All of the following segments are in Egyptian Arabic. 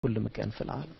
كل مكان في العالم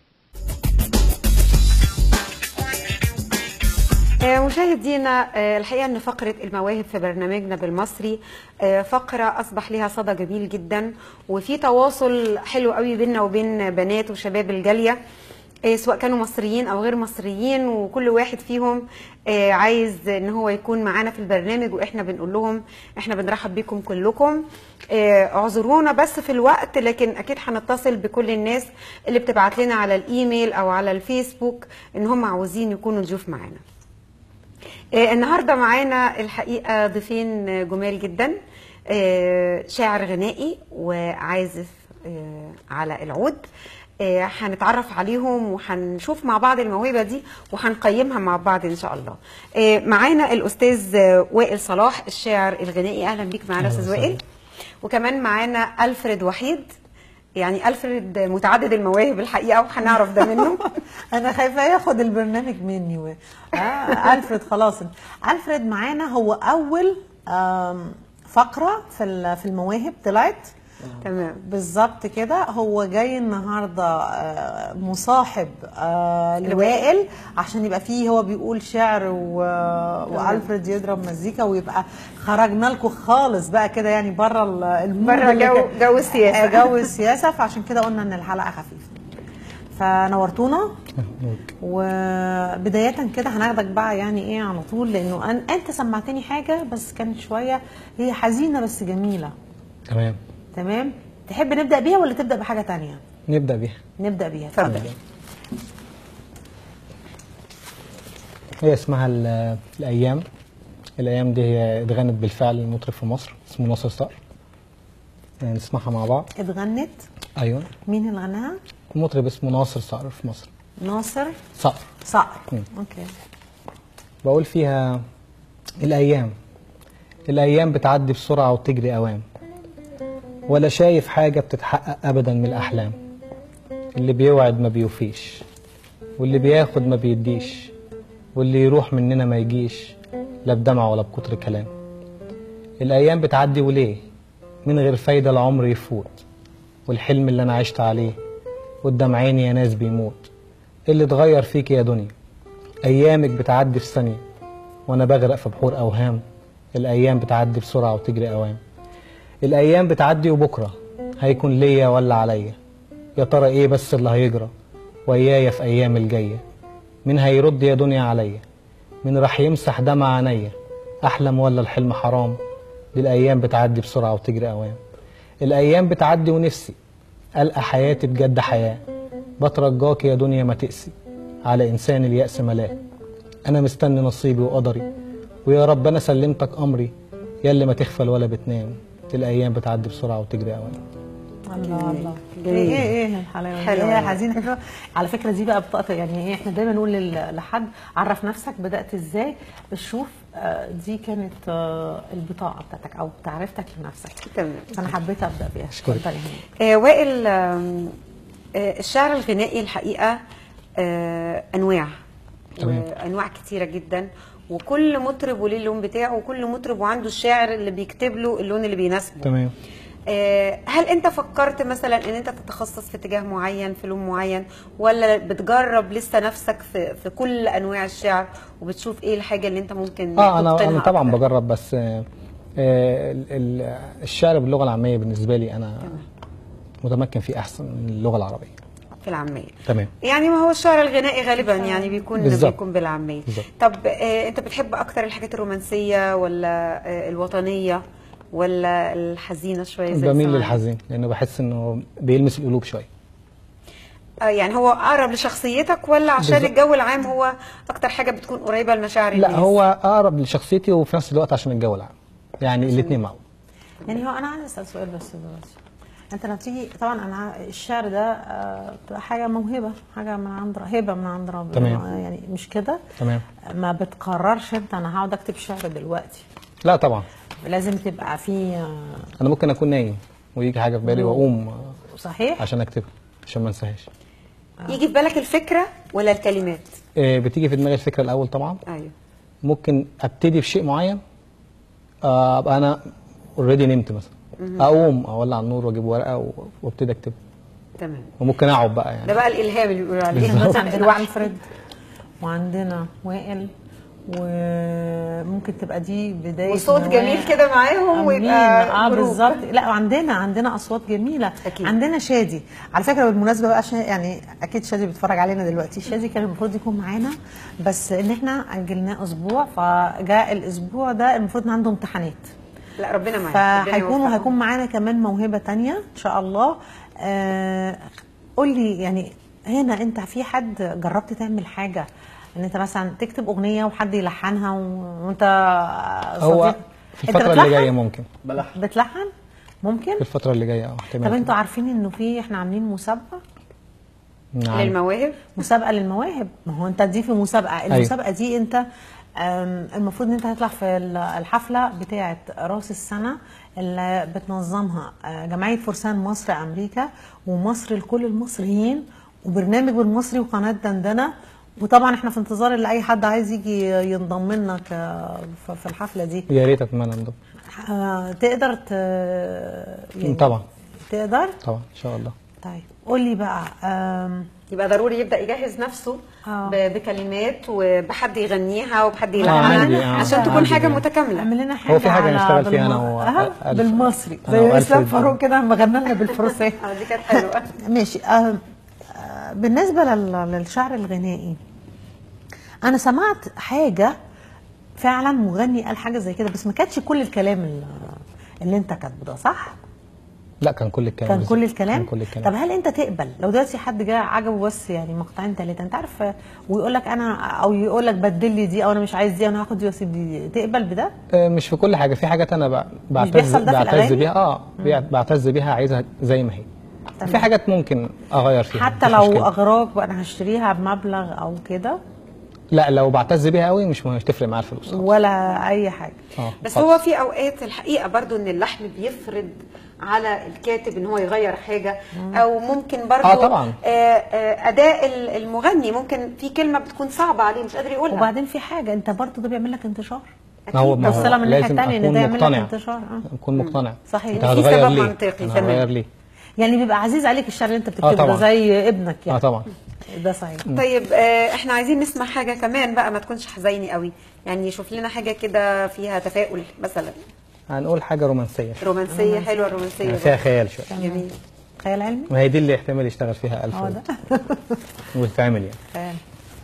آه، مشاهدينا آه، الحقيقه ان فقره المواهب في برنامجنا بالمصري آه، فقره اصبح لها صدى جميل جدا وفي تواصل حلو قوي بيننا وبين بنات وشباب الجاليه آه، سواء كانوا مصريين او غير مصريين وكل واحد فيهم آه، عايز ان هو يكون معانا في البرنامج واحنا بنقول لهم احنا بنرحب بكم كلكم آه، اعذرونا بس في الوقت لكن اكيد هنتصل بكل الناس اللي بتبعت لنا على الايميل او على الفيسبوك ان هم عاوزين يكونوا ضيوف معانا آه، النهارده معانا الحقيقه ضيفين آه، جمال جدا آه، شاعر غنائي وعازف آه، على العود آه، هنتعرف عليهم وهنشوف مع بعض الموهبه دي وهنقيمها مع بعض ان شاء الله آه، معانا الاستاذ آه، وائل صلاح الشاعر الغنائي اهلا بيك معانا أهلا استاذ وسهلا. وائل وكمان معانا الفريد وحيد يعني الفريد متعدد المواهب الحقيقه وهنعرف ده منه انا خايفه ياخد البرنامج مني و... آه الفريد خلاص الفريد معانا هو اول آم، فقره في ال- في المواهب طلعت تمام بالظبط كده هو جاي النهارده آه، مصاحب آه، لوائل عشان يبقى فيه هو بيقول شعر و... والفريد يضرب مزيكا ويبقى خرجنا لكم خالص بقى كده يعني بره ال- المود بره اللي جو كان- جو السياسه آه، جو السياسه فعشان كده قلنا ان الحلقه خفيفه فنورتونا وبداية كده هناخدك بقى يعني ايه على طول لانه أن انت سمعتني حاجة بس كانت شوية هي حزينة بس جميلة تمام تمام تحب نبدأ بيها ولا تبدأ بحاجة تانية نبدا بيها نبدأ بيها اتفضل. هي اسمها ال- الايام الايام دي هي اتغنت بالفعل المطرب في مصر اسمه ناصر صقر يعني نسمعها مع بعض اتغنت ايوه مين اللي غناها المطرب اسمه ناصر صقر في مصر ناصر صقر صقر مم. اوكي بقول فيها الأيام الأيام بتعدي بسرعة وتجري أوام ولا شايف حاجة بتتحقق أبدا من الأحلام اللي بيوعد ما بيوفيش واللي بياخد ما بيديش واللي يروح مننا ما يجيش لا بدمع ولا بكتر كلام الأيام بتعدي وليه من غير فايدة العمر يفوت والحلم اللي أنا عشت عليه قدام عيني يا ناس بيموت اللي اتغير فيك يا دنيا أيامك بتعدي في ثانية وأنا بغرق في بحور أوهام الأيام بتعدي بسرعة وتجري أوام الأيام بتعدي وبكرة هيكون ليا ولا عليا يا ترى إيه بس اللي هيجرى ويايا في أيام الجاية مين هيرد يا دنيا عليا مين راح يمسح دمع عينيا أحلم ولا الحلم حرام دي الأيام بتعدي بسرعة وتجري أوام الأيام بتعدي ونفسي ألقى حياتي بجد حياة بترجاك يا دنيا ما تقسي على إنسان اليأس ملاك أنا مستني نصيبي وقدري ويا رب أنا سلمتك أمري يا اللي ما تغفل ولا بتنام الأيام بتعدي بسرعة وتجري أوام الله الله جميل. ايه ايه ايه الحلاوه دي؟ حلوة. ايه حزينه حلوه على فكره دي بقى بطاقه يعني ايه احنا دايما نقول لل- لحد عرف نفسك بدات ازاي شوف آه، دي كانت آه، البطاقه بتاعتك او تعريفتك لنفسك تمام فانا حبيت ابدا بيها أشكرك. اتفضلي يا هاني. آه، وائل آم، آه، الشعر الغنائي الحقيقه آه، انواع تمام. انواع كتيره جدا وكل مطرب وليه اللون بتاعه وكل مطرب وعنده الشاعر اللي بيكتب له اللون اللي بيناسبه تمام آه، هل انت فكرت مثلا ان انت تتخصص في اتجاه معين في لون معين ولا بتجرب لسه نفسك في في كل انواع الشعر وبتشوف ايه الحاجه اللي انت ممكن اه انا تتقنها انا طبعا أكتر؟ بجرب بس آه آه، ال- ال- الشعر باللغه العاميه بالنسبه لي انا متمكن فيه احسن من اللغه العربيه في العاميه تمام يعني ما هو الشعر الغنائي غالبا يعني بيكون بالظبط. بيكون بالعاميه بالظبط. طب آه انت بتحب اكتر الحاجات الرومانسيه ولا آه الوطنيه ولا الحزينه شويه زي بميل السماعة؟ للحزين لانه بحس انه بيلمس القلوب شويه آه يعني هو اقرب لشخصيتك ولا عشان بالظبط. الجو العام هو اكتر حاجه بتكون قريبه لمشاعر الناس لا هو اقرب لشخصيتي وفي نفس الوقت عشان الجو العام يعني الاثنين معه يعني هو انا عايز اسال سؤال بس دلوقتي انت لما تيجي طبعا انا ع- الشعر ده آه، بتبقى حاجه موهبه حاجه من عند هبه من عند ربنا تمام. يعني مش كده تمام ما بتقررش انت انا هقعد اكتب شعر دلوقتي لا طبعا لازم تبقى في آه، انا ممكن اكون نايم ويجي حاجه في بالي واقوم آه، صحيح عشان اكتبها عشان ما انساهاش يجي في بالك الفكره ولا الكلمات آه، بتيجي في دماغي الفكره الاول طبعا ايوه ممكن ابتدي في شيء معين آه، ابقى انا اوريدي نمت مثلا اقوم اولع النور واجيب ورقه و- وابتدي اكتب تمام وممكن اقعد بقى يعني ده بقى الالهام اللي بيقولوا عليه دلوقتي مثلا عندنا الوحي الفريد وعندنا وائل وممكن تبقى دي بدايه وصوت نواة. جميل كده معاهم أمين. ويبقى اه جروب. بالظبط لا عندنا عندنا اصوات جميله أكيد. عندنا شادي على فكره بالمناسبه بقى عشان يعني اكيد شادي بيتفرج علينا دلوقتي شادي كان المفروض يكون معانا بس ان احنا اجلناه اسبوع فجاء الاسبوع ده المفروض ان عنده امتحانات لا ربنا معاك ربنا فهيكون يوفقهم. هيكون معانا كمان موهبه تانية ان شاء الله آه قول لي يعني هنا انت في حد جربت تعمل حاجه ان انت مثلا تكتب اغنيه وحد يلحنها و- وانت هو صديق- في أنت الفتره اللي بتلحن؟ جايه ممكن بلحن بتلحن ممكن في الفتره اللي جايه اه طب احتمال انتوا عارفين انه في احنا عاملين مسابقه نعم. للمواهب مسابقه للمواهب ما هو انت دي في مسابقه المسابقه دي انت آم، المفروض ان انت هتطلع في ال- الحفله بتاعه راس السنه اللي بتنظمها آه، جمعيه فرسان مصر امريكا ومصر لكل المصريين وبرنامج بالمصري وقناه دندنه وطبعا احنا في انتظار اللي اي حد عايز يجي ينضم لنا ك- ف- في الحفله دي يا ريت اتمنى انضم آه، تقدر ت... يعني طبعا تقدر طبعا ان شاء الله طيب قول لي بقى آم، يبقى ضروري يبدا يجهز نفسه آه. ب- بكلمات وبحد يغنيها وبحد عندي، يلحنها آه، عشان تكون عندي حاجه كده. متكامله اعمل لنا حاجه هو في حاجة على نشتغل فيها أنا بالم- و- أها، ألف. بالمصري أنا زي وألف اسلام الفل. فاروق كده لما غنى لنا بالفروسيه اه دي كانت حلوه ماشي آه، آه، بالنسبه لل- للشعر الغنائي انا سمعت حاجه فعلا مغني قال حاجه زي كده بس ما كانتش كل الكلام اللي, اللي انت كاتبه ده صح لا كان كل الكلام كان بالظبط. كل الكلام كان كل الكلام طب هل انت تقبل لو دلوقتي حد جه عجبه بس يعني مقطعين ثلاثه انت عارف آه، ويقول لك انا او يقول لك بدل لي دي او انا مش عايز دي انا هاخد دي واسيب دي تقبل بده آه، مش في كل حاجه في حاجات انا ب- بعتز بيحصل ده في بعتز الأغاني؟ بيها اه بيع- بعتز بيها عايزها زي ما هي تمام. في حاجات ممكن اغير فيها حتى مفيش لو مشكلة. اغراك بقى انا هشتريها بمبلغ او كده لا لو بعتز بيها قوي مش مش تفرق معايا الفلوس خالص. ولا اي حاجه اه بس خالص. هو في اوقات الحقيقه برضو ان اللحن بيفرض على الكاتب ان هو يغير حاجه او ممكن برضو آه طبعاً. آه، آه، اداء ال- المغني ممكن في كلمه بتكون صعبه عليه مش قادر يقولها وبعدين في حاجه انت برضو ده بيعمل لك انتشار ما هو ما بس هو لما من الناحيه لازم الثانيه ان اكون ده يعمل لك مقتنع انتشار اه اكون مقتنع صحيح. انت في هتغير سبب ليه منطقي، انا تمام. هتغير ليه يعني بيبقى عزيز عليك الشعر اللي انت بتكتبه ده طبعاً. زي ابنك اه يعني طبعا ده صحيح طيب آه، احنا عايزين نسمع حاجه كمان بقى ما تكونش حزيني قوي يعني شوف لنا حاجه كده فيها تفاؤل مثلا هنقول حاجه رومانسيه رومانسيه حلوه الرومانسيه يعني فيها خيال شويه جميل خيال علمي ما هي دي اللي يحتمل يشتغل فيها ألف هو ده وتتعمل يعني خيال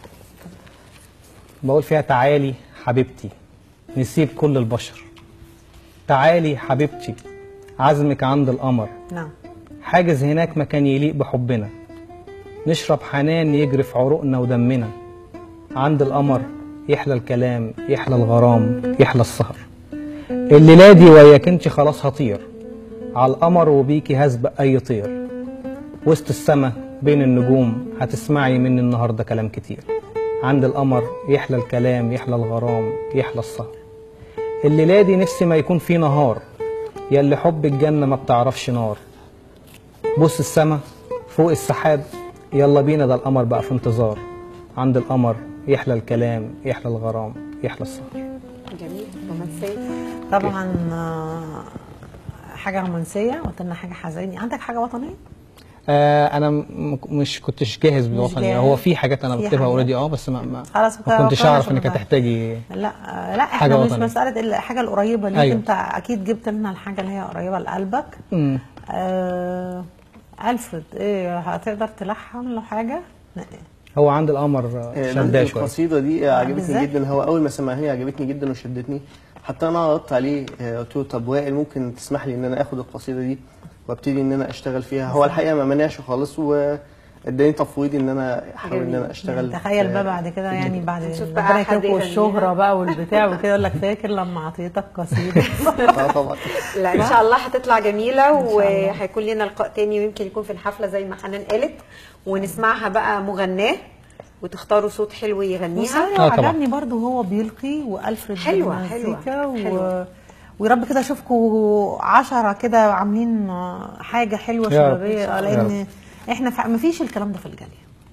بقول فيها تعالي حبيبتي نسيب كل البشر تعالي حبيبتي عزمك عند القمر نعم حاجز هناك مكان يليق بحبنا نشرب حنان يجري في عروقنا ودمنا عند القمر يحلى الكلام يحلى الغرام يحلى السهر الليلة دي وياك انت خلاص هطير على القمر وبيكي هسبق اي طير وسط السما بين النجوم هتسمعي مني النهارده كلام كتير عند القمر يحلى الكلام يحلى الغرام يحلى السهر الليلة دي نفسي ما يكون في نهار ياللي حب الجنة ما بتعرفش نار بص السما فوق السحاب يلا بينا ده القمر بقى في انتظار عند القمر يحلى الكلام يحلى الغرام يحلى السهر جميل رومانسيه طبعا آه، حاجه رومانسيه قلت لنا حاجه حزيني عندك حاجه وطنيه آه انا م- مش كنتش جاهز بالوطني جاهز. هو في حاجات انا في بكتبها حاجات. اوريدي اه بس ما ما, خلاص ما كنتش كفاية اعرف انك شغل. هتحتاجي لا آه، لا حاجة احنا مش وطنية. مساله الحاجه القريبه ليك أيوة. انت اكيد جبت لنا الحاجه اللي هي قريبه لقلبك مم. آه الفريد ايه هتقدر تلحن له حاجه هو عند القمر آه، آه، شداه شويه القصيده دي عجبتني بالذات؟ جدا هو اول ما سمعها لي عجبتني جدا وشدتني حتى انا عرضت عليه آه، قلت له طب وائل ممكن تسمح لي ان انا اخد القصيده دي وابتدي ان انا اشتغل فيها هو الحقيقه ما منعش خالص واداني تفويض ان انا احاول ان انا اشتغل تخيل بقى آه، بعد كده يعني بعد نشوف بقى ربنا حد يكرمكم يغنيها. الشهره بقى والبتاع وكده يقول لك فاكر لما اعطيتك قصيده اه طبعا لا ان شاء الله هتطلع جميله وهيكون لنا لقاء تاني ويمكن يكون في الحفله زي ما حنان قالت ونسمعها بقى مغناه وتختاروا صوت حلو يغنيها وصايا آه طبعا. عجبني برضو هو بيلقي والفريد حلوة، بالمزيكا حلوة، و... حلوة. ويا رب كده اشوفكم عشرة كده عاملين حاجه حلوه يا رب. شبابيه يا لان احنا ف... مفيش الكلام ده في الجاليه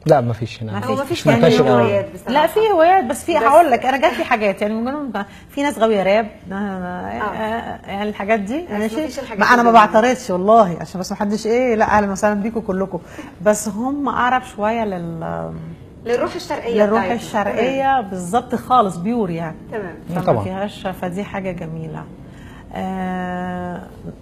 لا ما فيش هنا ما هو فيش. مفيش مش منتشر يعني قوي. هوايات بصراحة. لا في هوايات بس في بس- هقول لك انا جات لي حاجات يعني مجرد في ناس غاويه راب يعني الحاجات دي ماشي مفيش الحاجات ما انا ما دي. بعترضش والله عشان بس ما حدش ايه لا اهلا وسهلا بيكم كلكم بس هم اقرب شويه لل للروح الشرقيه للروح بتاعتنا. الشرقيه بالظبط خالص بيور يعني تمام فما طبعاً. فيهاش فدي حاجه جميله آه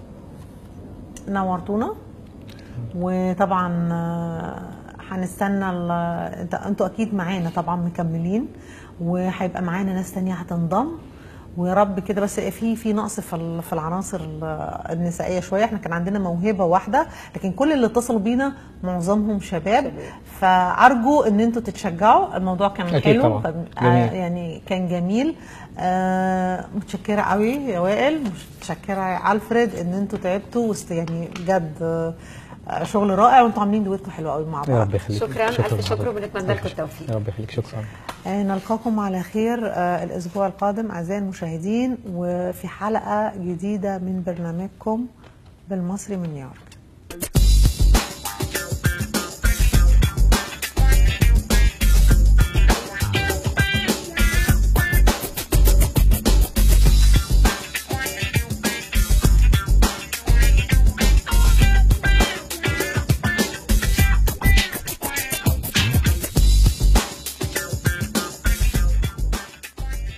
نورتونا وطبعا آه، هنستنى ال- انت انتوا اكيد معانا طبعا مكملين وهيبقى معانا ناس تانية هتنضم ويا رب كده بس في في نقص في ال- في العناصر ال- النسائيه شويه احنا كان عندنا موهبه واحده لكن كل اللي اتصلوا بينا معظمهم شباب فارجو ان انتوا تتشجعوا الموضوع كان أكيد حلو طبعاً. كان- جميل. آه، يعني كان جميل آه متشكره قوي يا وائل متشكره يا الفريد ان انتوا تعبتوا وست يعني بجد آه شغل رائع وانتوا عاملين دويتو حلو قوي مع بعض يا رب يخليك شكراً، ألف شكر لحضرتك. وبنتمنى لكم التوفيق. يا رب يخليك شكرا آه، نلقاكم على خير آه، الأسبوع القادم أعزائي المشاهدين وفي حلقة جديدة من برنامجكم بالمصري من نيويورك